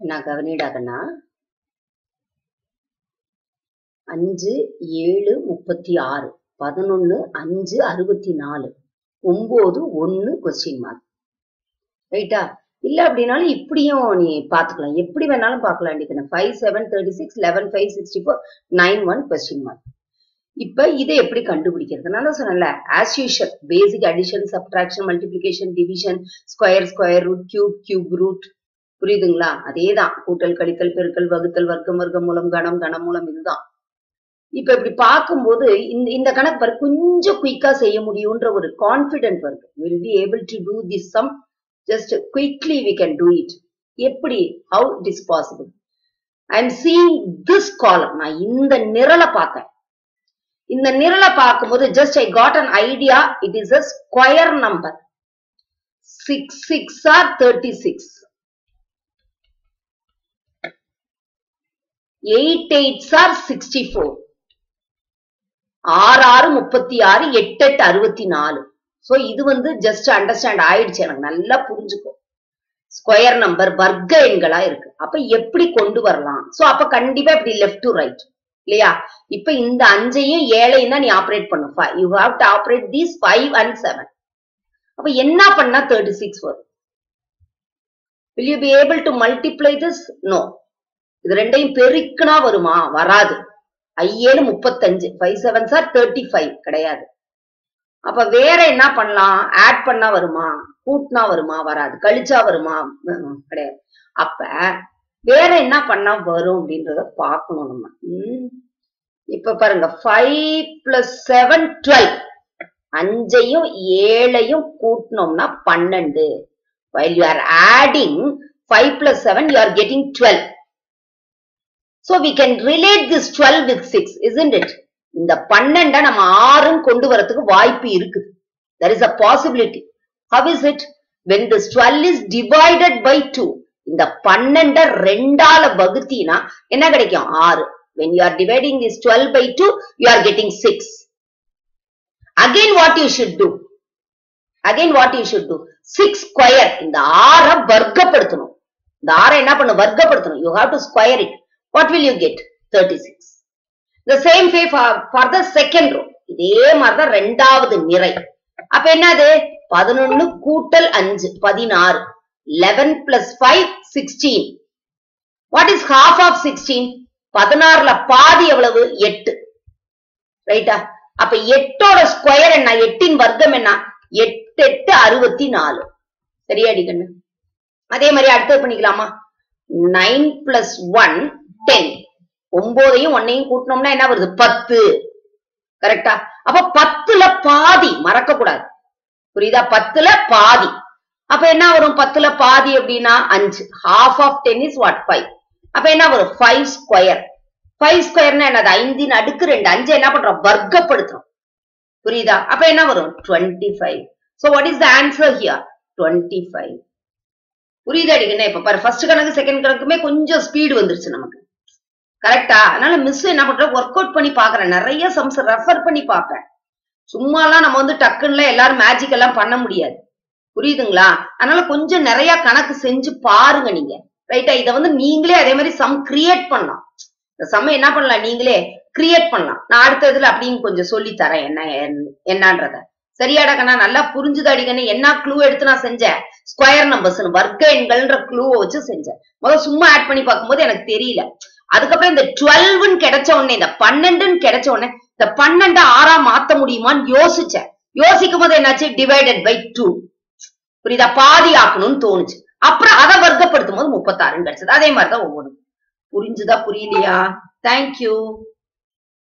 நான் கவனிடா கண்ணா அஞ்சு ஏழு முப்பத்தி ஆறு பதினொன்னு அஞ்சு அறுபத்தி நாலு ஒன்பது ஒன்னு கொஸ்டின் மார்க் ரைட்டா இல்ல அப்படின்னாலும் இப்படியும் நீ பாத்துக்கலாம் எப்படி வேணாலும் பார்க்கலாம் அடிக்கணும் five seven thirty six eleven five sixty four nine one question mark இப்ப இதை எப்படி கண்டுபிடிக்கிறது நான் தான் சொன்னேன்ல as usual basic addition subtraction multiplication division square square root cube cube root புரியுதுங்களா அதேதான் கூட்டல் கழித்தல் பெருக்கல் வகுத்தல் வர்க்கம் வர்க்கம் மூலம் கணம் கணம் மூலம் இதுதான் இப்ப இப்படி பார்க்கும்போது இந்த இந்த கணக்கு பாரு கொஞ்சம் குயிக்கா செய்ய முடியும்ன்ற ஒரு கான்பிடென்ட் வருது will be able to do this sum just quickly we can do it எப்படி how it is possible I am seeing this column நான் இந்த நிரலை பார்த்தேன் இந்த நிரலை பார்க்கும்போது just I got an idea it is a square number six six or thirty six eight eights or sixty four ஆறு ஆறு முப்பத்தி ஆறு எட்டு எட்டு அறுபத்தி நாலு சோ இது வந்து ஜஸ்ட் அண்டர்ஸ்டாண்ட் ஆயிடுச்சு எனக்கு நல்லா புரிஞ்சுக்கோ ஸ்கொயர் நம்பர் வர்க்க எண்களா இருக்கு அப்ப எப்படி கொண்டு வரலாம் சோ அப்ப கண்டிப்பா இப்படி லெஃப்ட் டு ரைட் இல்லையா இப்ப இந்த அஞ்சையும் ஏழையும் தான் நீ ஆப்ரேட் பண்ணும் you have to operate these five and seven அப்ப என்ன பண்ணா தேர்ட்டி சிக்ஸ் வரும் will you be able to multiply this no இது ரெண்டையும் பெருக்குனா வருமா வராது ஐஏழு முப்பத்தஞ்சு five seven sir thirty five கிடையாது அப்ப வேற என்ன பண்ணலாம் ஆட் பண்ணா வருமா கூட்டினா வருமா வராது கழிச்சா வருமா ம், கிடையாது அப்ப வேற என்ன பண்ணா வரும் அப்படின்றத பார்க்கணும் நம்ம ம். இப்ப பாருங்க ஃபைவ் பிளஸ் செவன் டுவெல் அஞ்சையும் ஏழையும் கூட்டினோம்னா பன்னெண்டு while you are adding 5 plus 7 you are getting 12 so we can relate this 12 with 6 isn't it இந்த பன்னெண்ட நம்ம ஆறும் கொண்டு வரதுக்கு வாய்ப்பு இருக்குது there is a possibility how is it when this 12 is divided by 2 இந்த பன்னெண்ட ரெண்டால வகுத்தினா என்ன கிடைக்கும் ஆறு when you are dividing this 12 by 2 you are getting 6 again what you should do again what you should do 6 square இந்த ஆற வர்க்கப்படுத்தணும் இந்த ஆறை என்ன பண்ணு வர்க்கப்படுத்தணும் you have to square it what will you get 36 the same way for, for the second row இதே மாதிரிதான் ரெண்டாவது நிறை அப்ப என்னது பதினொன்னு கூட்டல் அஞ்சு பதினாறு 11 plus 5 16 what is half of 16 பதினாறுல பாதி எவ்வளவு எட்டு ரைட்டா அப்ப எட்டோட ஸ்கொயர் என்ன எட்டின் வர்க்கம் என்ன எட்டு எட்டு அறுபத்தி நாலு சரியாடி கண்ணு அதே மாதிரி அடுத்தது பண்ணிக்கலாமா நைன் பிளஸ் ஒன் டென் ஒன்பதையும் ஒன்னையும் கூட்டினோம்னா என்ன வருது பத்து கரெக்டா அப்ப பத்துல பாதி மறக்க கூடாது புரியுதா பத்துல பாதி அப்ப என்ன வரும் பத்துல பாதி அப்படின்னா அஞ்சு half of ten is what five அப்ப என்ன வரும் ஃபைவ் ஸ்கொயர் ஃபைவ் ஸ்கொயர்னா என்னது ஐந்தின் அடுக்கு ரெண்டு அஞ்சு என்ன பண்றோம் வர்க்கப்படுத்துறோம் புரியுதா அப்ப என்ன வரும் twenty five so what is the answer here twenty five புரியுதா அடிக்கணும் இப்ப பாரு ஃபர்ஸ்ட் கணக்கு செகண்ட் கணக்குமே கொஞ்சம் ஸ்பீடு வந்துருச்சு நமக்கு கரெக்டா அதனால மிஸ் என்ன பண்ற ஒர்க் அவுட் பண்ணி பாக்குறேன் நிறைய சம்ஸ் ரெஃபர் பண்ணி பார்ப்பேன் சும்மாலாம் நம்ம வந்து டக்குன்னு எல்லாரும் மேஜிக் எல்லாம் பண்ண முடியாது புரியுதுங்களா அதனால கொஞ்சம் நிறைய கணக்கு செஞ்சு பாருங்க நீங்க ரைட்டா இத வந்து நீங்களே அதே மாதிரி சம் கிரியேட் பண்ணலாம் இந்த சம் என்ன பண்ணலாம் நீங்களே கிரியேட் பண்ணலாம் நான் அடுத்த இதுல அப்படின்னு கொஞ்சம் சொல்லி தரேன் என்ன என்ன- என்னன்றத சரியாடா கண்ணா நல்லா புரிஞ்சுது அடிக்கணும் என்ன க்ளூ எடுத்து நான் செஞ்சேன் ஸ்கொயர் நம்பர்ஸ் வர்க்க எண்கள்ன்ற க்ளூவை வச்சு செஞ்சேன் முதல்ல சும்மா ஆட் பண்ணி பார்க்கும்போது எனக்கு தெரியல அதுக்கப்புறம் இந்த டுவெல்வ்னு கிடைச்ச உடனே இந்த பன்னெண்டுன்னு கிடைச்ச உடனே இந்த பன்னெண்டு ஆறா மாத்த முடியுமான்னு யோசிச்சேன் யோசிக்கும் போது என்னாச்சு டிவைடட் பை டூ புரியுதா பாதி ஆக்கணும்னு தோணுச்சு அப்புறம் அதை வர்க்கப்படுத்தும் போது முப்பத்தாறுன்னு கிடைச்சது அதே மாதிரிதான் ஒவ்வொன்றும் புரிஞ்சுதா புரியலையா தேங்க்யூ